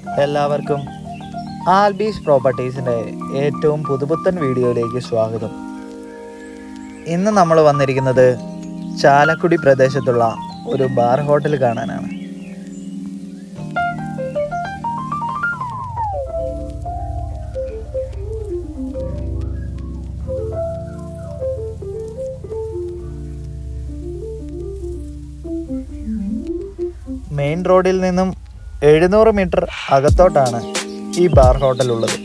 എല്ലാവർക്കും ആൽബീസ് പ്രോപ്പർട്ടീസിൻ്റെ ഏറ്റവും പുതുപുത്തൻ വീഡിയോയിലേക്ക് സ്വാഗതം ഇന്ന് നമ്മൾ വന്നിരിക്കുന്നത് ചാലക്കുടി പ്രദേശത്തുള്ള ഒരു ബാർ ഹോട്ടൽ കാണാനാണ് മെയിൻ റോഡിൽ നിന്നും എഴുന്നൂറ് മീറ്റർ അകത്തോട്ടാണ് ഈ ബാർ ഹോട്ടൽ ഉള്ളത്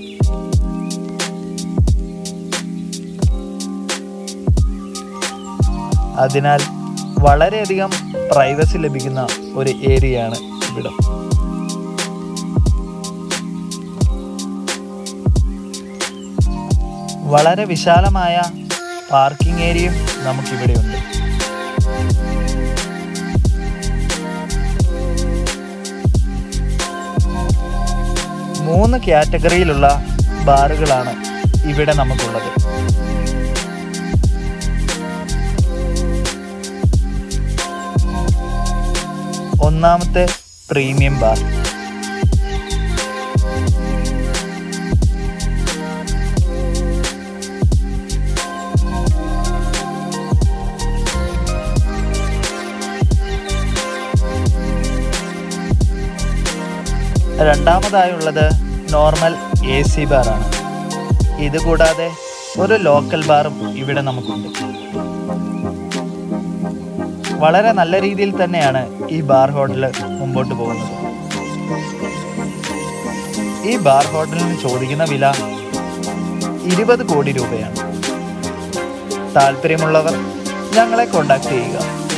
അതിനാൽ വളരെയധികം പ്രൈവസി ലഭിക്കുന്ന ഒരു ഏരിയയാണ് ഇവിടം വളരെ വിശാലമായ പാർക്കിംഗ് ഏരിയയും നമുക്കിവിടെയുണ്ട് മൂന്ന് കാറ്റഗറിയിലുള്ള ബാറുകളാണ് ഇവിടെ നമുക്കുള്ളത് ഒന്നാമത്തെ പ്രീമിയം ബാർ രണ്ടാമതായുള്ളത് നോർമൽ എ സി ബാറാണ് ഇതുകൂടാതെ ഒരു ലോക്കൽ ബാറും ഇവിടെ നമുക്കുണ്ട് വളരെ നല്ല രീതിയിൽ തന്നെയാണ് ഈ ബാർ ഹോട്ടൽ മുമ്പോട്ട് പോകുന്നത് ഈ ബാർ ഹോട്ടലിന് ചോദിക്കുന്ന വില ഇരുപത് കോടി രൂപയാണ് താല്പര്യമുള്ളവർ ഞങ്ങളെ കോണ്ടാക്ട് ചെയ്യുക